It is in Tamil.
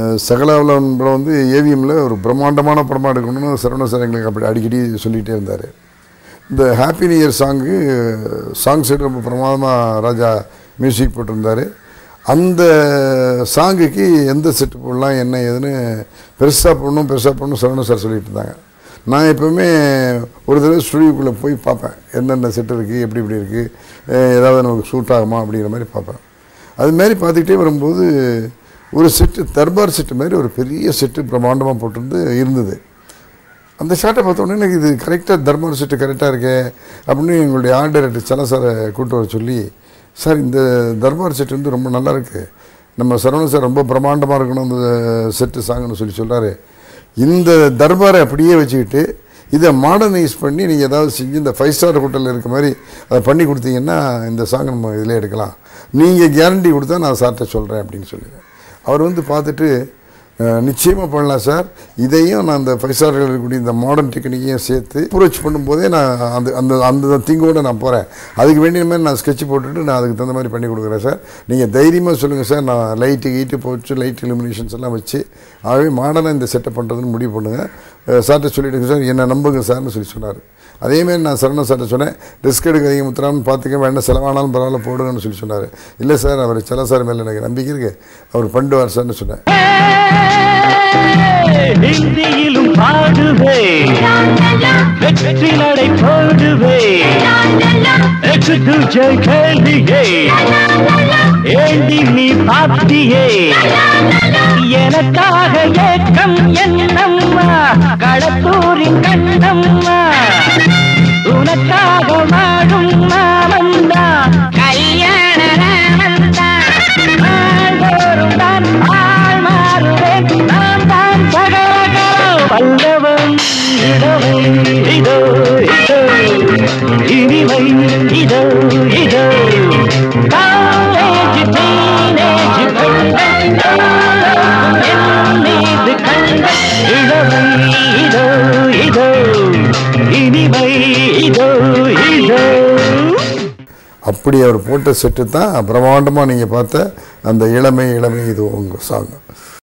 சகலாவலன் படம் வந்து ஏவிஎம்ல ஒரு பிரம்மாண்டமான படமாக எடுக்கணும்னு சரவண சார் எங்களுக்கு அப்படி அடிக்கடி சொல்லிகிட்டே இருந்தார் இந்த happy new year song song set ரொம்ப பிரமாதமாக ராஜா மியூசிக் போட்டிருந்தார் அந்த சாங்குக்கு எந்த செட்டு போடலாம் என்ன ஏதுன்னு பெருசாக போடணும் பெருசாக போடணும் சரவண சார் சொல்லிட்டு இருந்தாங்க நான் எப்போவுமே ஒரு தடவை ஸ்டுடியோக்குள்ளே போய் பார்ப்பேன் என்னென்ன செட்டு இருக்குது எப்படி இப்படி இருக்குது ஏதாவது நமக்கு சூட் ஆகுமா அப்படிங்கிற மாதிரி பார்ப்பேன் அது மாதிரி பார்த்துக்கிட்டே வரும்போது ஒரு செட்டு தர்பார் செட்டு மாதிரி ஒரு பெரிய செட்டு பிரம்மாண்டமாக போட்டிருந்து இருந்தது அந்த ஷாட்டை பார்த்த உடனே எனக்கு இது கரெக்டாக தர்பார் செட்டு கரெக்டாக இருக்கே அப்படின்னு எங்களுடைய ஆர்ட் டைரக்டர் சல சாரை கூட்டு வர சொல்லி சார் இந்த தர்பார் செட்டு வந்து ரொம்ப நல்லா இருக்கு நம்ம சரவண சார் ரொம்ப பிரம்மாண்டமாக இருக்கணும் இந்த செட்டு சாங்னு சொல்லி சொல்கிறாரு இந்த தர்பாரை அப்படியே வச்சுக்கிட்டு இதை மாடர்னைஸ் பண்ணி நீங்கள் ஏதாவது செஞ்சு இந்த ஃபைவ் ஸ்டார் ஹோட்டலில் இருக்க மாதிரி அதை பண்ணி கொடுத்தீங்கன்னா இந்த சாங் நம்ம இதில் எடுக்கலாம் நீங்கள் கேரண்டி கொடுத்தா நான் சார்கிட்ட சொல்கிறேன் அப்படின்னு சொல்லுவேன் அவர் வந்து பார்த்துட்டு நிச்சயமாக பண்ணலாம் சார் இதையும் நான் அந்த ஃபைவ் ஸ்டார் இருக்கக்கூடிய இந்த மாடர்ன் டெக்னிக்கையும் சேர்த்து அப்ரோச் பண்ணும்போதே நான் அந்த அந்த அந்த திங்கோடு நான் போகிறேன் அதுக்கு வேண்டிய மாதிரி நான் ஸ்கெட்ச் போட்டுட்டு நான் அதுக்கு தகுந்த மாதிரி பண்ணி கொடுக்குறேன் சார் நீங்கள் தைரியமாக சொல்லுங்கள் சார் நான் லைட்டு கீட்டு போச்சு லைட் இலுமினேஷன்ஸ் எல்லாம் வச்சு ஆகவே மாடர்னாக இந்த செட்டப் பண்ணுறதுன்னு முடிவு பண்ணுங்கள் சார்கிட்ட சொல்லிவிடுங்க சார் என்னை நம்புங்க சார்னு சொல்லி சொன்னார் அதேமாரி நான் சரண சார்ட்ட சொன்னேன் ரிஸ்க் எடுக்காதீங்க முத்துராமன் பார்த்துக்க வேண்டாம் செலவானாலும் பரவாயில்ல போடுங்கன்னு சொல்லி சொன்னார் இல்லை சார் அவர் செல சார் மேலே எனக்கு நம்பிக்கை இருக்கு அவர் பண்ணுவார் சார்னு சொன்னேன் ஹிந்தியிலும் பாடுவே வெற்றி நடை போடுவே எக்ஸுஜ கேள்வியே ஏண்டி நீ பாத்தியே எனக்காக ஏக்கம் என்னம்மா களத்தூரின் கண்ணம்மா உனக்காக வாழும் மாமந்தா கல்யாண ராமந்தா நாள்தோறும் தான் ஆள் மாறுவேன் நான் தான் சகலகலம் பல்லவன் இடவை இதோ இதோ இனிமை இதோ இதோ காலேஜ் டீனேஜ் பெண்கள் என் மீது கண்ட இளமை இதோ இதோ இனிமை இதோ இதோ அப்படி அவர் போட்ட செட்டு தான் பிரம்மாண்டமாக நீங்கள் பார்த்த அந்த இளமை இளமை இது உங்கள் சாங்